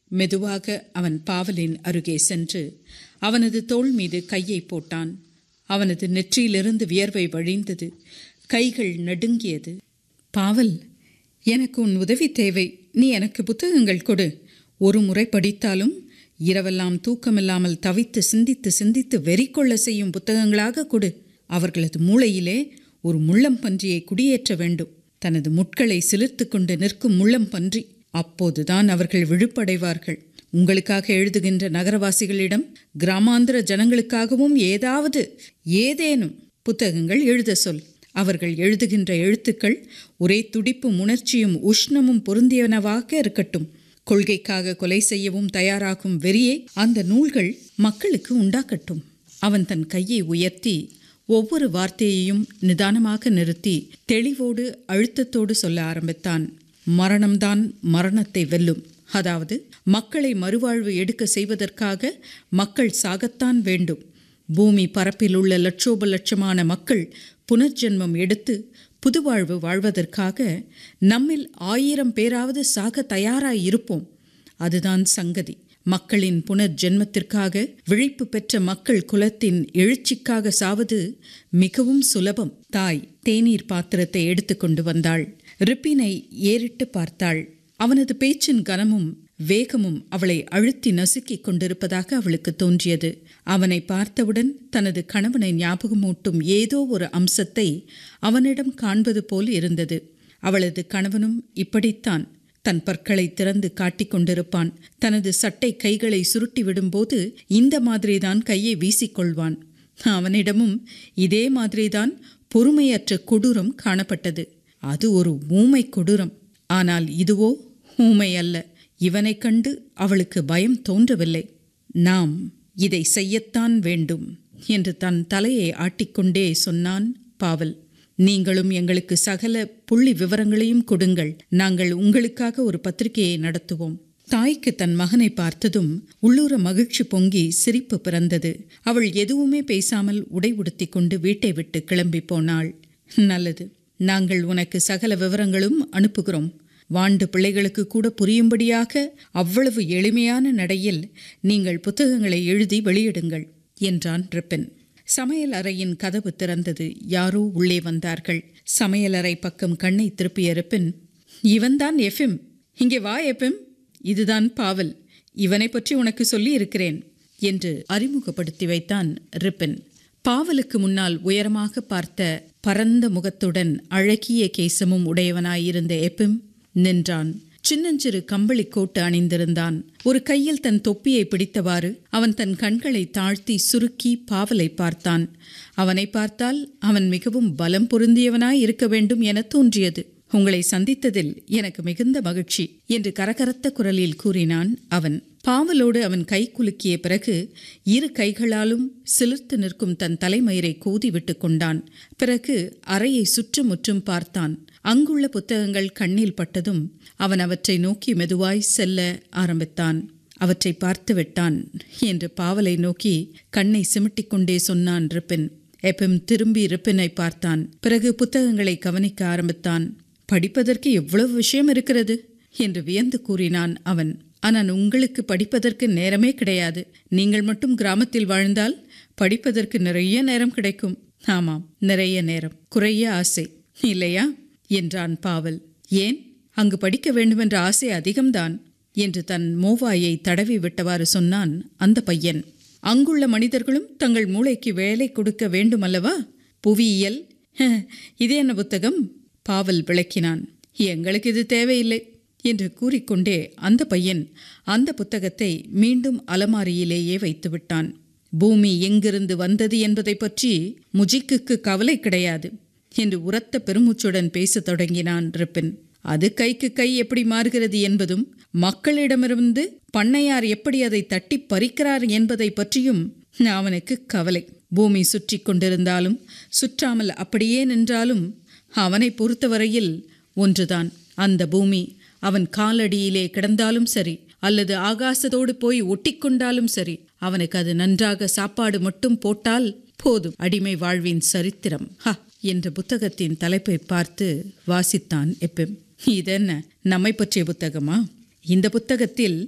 மெதுவாக அவன் பாவலின் அருகே சென்று அவனது தோள் மீது கையை போட்டான் அவனது நெற்றியிலிருந்து வியர்வை வழிந்தது கைகள் நடுங்கியது பாவல் எனக்கு உன் உதவி தேவை நீ எனக்கு புத்தகங்கள் கொடு ஒரு முறை படித்தாலும் இரவெல்லாம் தூக்கமில்லாமல் தவித்து சிந்தித்து சிந்தித்து வெறிக்கொள்ள செய்யும் புத்தகங்களாக கொடு அவர்களது மூளையிலே ஒரு முள்ளம் பன்றியை குடியேற்ற வேண்டும் தனது முட்களை சிலிர்த்து கொண்டு நிற்கும் முள்ளம் பன்றி அப்போதுதான் அவர்கள் விழுப்படைவார்கள் உங்களுக்காக எழுதுகின்ற நகரவாசிகளிடம் கிராமாந்திர ஜனங்களுக்காகவும் ஏதாவது ஏதேனும் புத்தகங்கள் எழுத சொல் அவர்கள் எழுதுகின்ற எழுத்துக்கள் ஒரே துடிப்பும் உணர்ச்சியும் உஷ்ணமும் பொருந்தியனவாக இருக்கட்டும் கொள்கைக்காக கொலை செய்யவும் தயாராகும் வெறியை அந்த நூல்கள் மக்களுக்கு உண்டாக்கட்டும் அவன் தன் கையை உயர்த்தி ஒவ்வொரு வார்த்தையையும் நிதானமாக நிறுத்தி தெளிவோடு அழுத்தத்தோடு சொல்ல ஆரம்பித்தான் மரணம்தான் மரணத்தை வெல்லும் அதாவது மக்களை மறுவாழ்வு எடுக்க செய்வதற்காக மக்கள் சாகத்தான் வேண்டும் பூமி பரப்பில் உள்ள லட்சோப லட்சமான மக்கள் புனர்ஜென்மம் எடுத்து புதுவாழ்வு வாழ்வதற்காக நம்மில் ஆயிரம் பேராவது சாக தயாராய் இருப்போம் அதுதான் சங்கதி மக்களின் புனர்ஜென்மத்திற்காக விழிப்பு பெற்ற மக்கள் குலத்தின் எழுச்சிக்காக சாவது மிகவும் சுலபம் தாய் தேநீர் பாத்திரத்தை எடுத்துக்கொண்டு வந்தாள் ரிப்பினை ஏறிட்டு பார்த்தாள் அவனது பேச்சின் கனமும் வேகமும் அவளை அழுத்தி நசுக்கிக் கொண்டிருப்பதாக அவளுக்கு தோன்றியது அவனை பார்த்தவுடன் தனது கணவனை ஞாபகமூட்டும் ஏதோ ஒரு அம்சத்தை அவனிடம் காண்பது போல் இருந்தது அவளது கணவனும் இப்படித்தான் தன் பற்களை திறந்து காட்டிக் கொண்டிருப்பான் தனது சட்டை கைகளை சுருட்டி விடும்போது இந்த மாதிரிதான் கையை வீசிக்கொள்வான் அவனிடமும் இதே மாதிரிதான் பொறுமையற்ற கொடூரம் காணப்பட்டது அது ஒரு ஊமை கொடூரம் ஆனால் இதுவோ ஊமை அல்ல இவனைக் கண்டு அவளுக்கு பயம் தோன்றவில்லை நாம் இதை செய்யத்தான் வேண்டும் என்று தன் தலையை ஆட்டிக்கொண்டே சொன்னான் பாவல் நீங்களும் எங்களுக்கு சகல புள்ளி விவரங்களையும் கொடுங்கள் நாங்கள் உங்களுக்காக ஒரு பத்திரிகையை நடத்துவோம் தாய்க்கு தன் மகனை பார்த்ததும் உள்ளூர மகிழ்ச்சி பொங்கி சிரிப்பு பிறந்தது அவள் எதுவுமே பேசாமல் உடை உடுத்தி கொண்டு வீட்டை விட்டு கிளம்பி போனாள் நல்லது நாங்கள் உனக்கு சகல விவரங்களும் அனுப்புகிறோம் வாண்டு பிள்ளைகளுக்கு கூட புரியும்படியாக அவ்வளவு எளிமையான நடையில் நீங்கள் புத்தகங்களை எழுதி வெளியிடுங்கள் என்றான் ரிப்பன் சமையல் அறையின் கதவு திறந்தது யாரோ உள்ளே வந்தார்கள் சமையலறை பக்கம் கண்ணை திருப்பிய ரிப்பின் இவன்தான் எஃப்எம் இங்கே வா எஃப்எம் இதுதான் பாவல் இவனை பற்றி உனக்கு சொல்லி இருக்கிறேன் என்று அறிமுகப்படுத்தி வைத்தான் ரிப்பன் பாவலுக்கு முன்னால் உயரமாக பார்த்த பரந்த முகத்துடன் அழகிய கேசமும் உடையவனாயிருந்த எப்பிம் நின்றான் சின்னஞ்சிறு கம்பளி கோட்டு அணிந்திருந்தான் ஒரு கையில் தன் தொப்பியை பிடித்தவாறு அவன் தன் கண்களை தாழ்த்தி சுருக்கி பாவலை பார்த்தான் அவனை பார்த்தால் அவன் மிகவும் பலம் பொருந்தியவனாய் இருக்க வேண்டும் என தோன்றியது உங்களை சந்தித்ததில் எனக்கு மிகுந்த மகிழ்ச்சி என்று கரகரத்த குரலில் கூறினான் அவன் பாவலோடு அவன் கை குலுக்கிய பிறகு இரு கைகளாலும் சிலிர்த்து நிற்கும் தன் தலைமயிரை கோதி விட்டு கொண்டான் பிறகு அறையை சுற்றுமுற்றும் பார்த்தான் அங்குள்ள புத்தகங்கள் கண்ணில் பட்டதும் அவன் அவற்றை நோக்கி மெதுவாய் செல்ல ஆரம்பித்தான் அவற்றை பார்த்து விட்டான் என்று பாவலை நோக்கி கண்ணை சிமிட்டிக் கொண்டே சொன்னான் ரிப்பின் எப்பிம் திரும்பி ரிப்பினை பார்த்தான் பிறகு புத்தகங்களை கவனிக்க ஆரம்பித்தான் படிப்பதற்கு எவ்வளவு விஷயம் இருக்கிறது என்று வியந்து கூறினான் அவன் ஆனால் உங்களுக்கு படிப்பதற்கு நேரமே கிடையாது நீங்கள் மட்டும் கிராமத்தில் வாழ்ந்தால் படிப்பதற்கு நிறைய நேரம் கிடைக்கும் ஆமாம் நிறைய நேரம் குறைய ஆசை இல்லையா என்றான் பாவல் ஏன் அங்கு படிக்க வேண்டுமென்ற ஆசை அதிகம்தான் என்று தன் மோவாயை தடவி விட்டவாறு சொன்னான் அந்த பையன் அங்குள்ள மனிதர்களும் தங்கள் மூளைக்கு வேலை கொடுக்க வேண்டுமல்லவா புவியியல் இது என்ன புத்தகம் பாவல் விளக்கினான் எங்களுக்கு இது தேவையில்லை என்று கூறிக்கொண்டே அந்த பையன் அந்த புத்தகத்தை மீண்டும் அலமாரியிலேயே வைத்துவிட்டான் பூமி எங்கிருந்து வந்தது என்பதை பற்றி முஜிக்குக்கு கவலை கிடையாது என்று உரத்த பெருமூச்சுடன் பேசத் தொடங்கினான் ரிப்பின் அது கைக்கு கை எப்படி மாறுகிறது என்பதும் மக்களிடமிருந்து பண்ணையார் எப்படி அதை தட்டி பறிக்கிறார் என்பதை பற்றியும் அவனுக்கு கவலை பூமி சுற்றி கொண்டிருந்தாலும் சுற்றாமல் அப்படியே நின்றாலும் அவனை பொறுத்தவரையில் ஒன்றுதான் அந்த பூமி அவன் காலடியிலே கிடந்தாலும் சரி அல்லது ஆகாசத்தோடு போய் ஒட்டிக்கொண்டாலும் சரி அவனுக்கு அது நன்றாக சாப்பாடு மட்டும் போட்டால் போதும் அடிமை வாழ்வின் சரித்திரம் ஹ என்ற புத்தகத்தின் தலைப்பை பார்த்து வாசித்தான் எப்பெம் இதென்ன நம்மை பற்றிய புத்தகமா இந்த புத்தகத்தில்